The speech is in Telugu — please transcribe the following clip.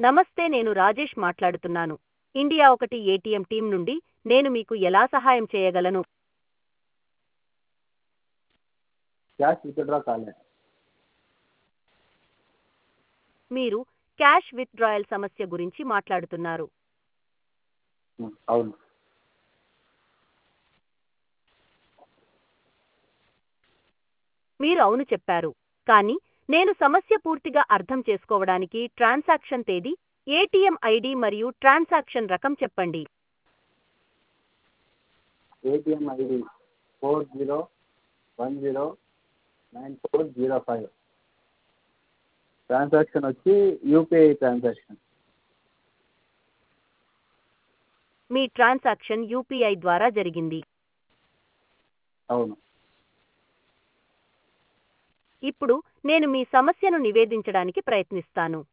నమస్తే నేను రాజేష్ మాట్లాడుతున్నాను ఇండియా ఒకటి ఏటీఎం టీం నుండి నేను మీకు ఎలా సహాయం చేయగలను క్యాష్ విత్డ్రా కాలే మీరు క్యాష్ విత్డ్రాయల్ సమస్య గురించి మాట్లాడుతున్నారు ఉమ్, అవును మీరు అవును చెప్పారు కానీ నేను సమస్య పూర్తిగా అర్థం చేసుకోవడానికి ట్రాన్సాక్షన్ తేదీ ఏటీఎం ఐడి మరియు ట్రాన్సాక్షన్ రకం చెప్పండి ATM ID four zero one zero nine four zero five transaction వచ్చి యూపీఐ ట్రాన్సాక్షన్ మీ ట్రాన్సాక్షన్ యూపీఐ ద్వారా జరిగింది అవును ఇప్పుడు నేను మీ సమస్యను నివేదించడానికి ప్రయత్నిస్తాను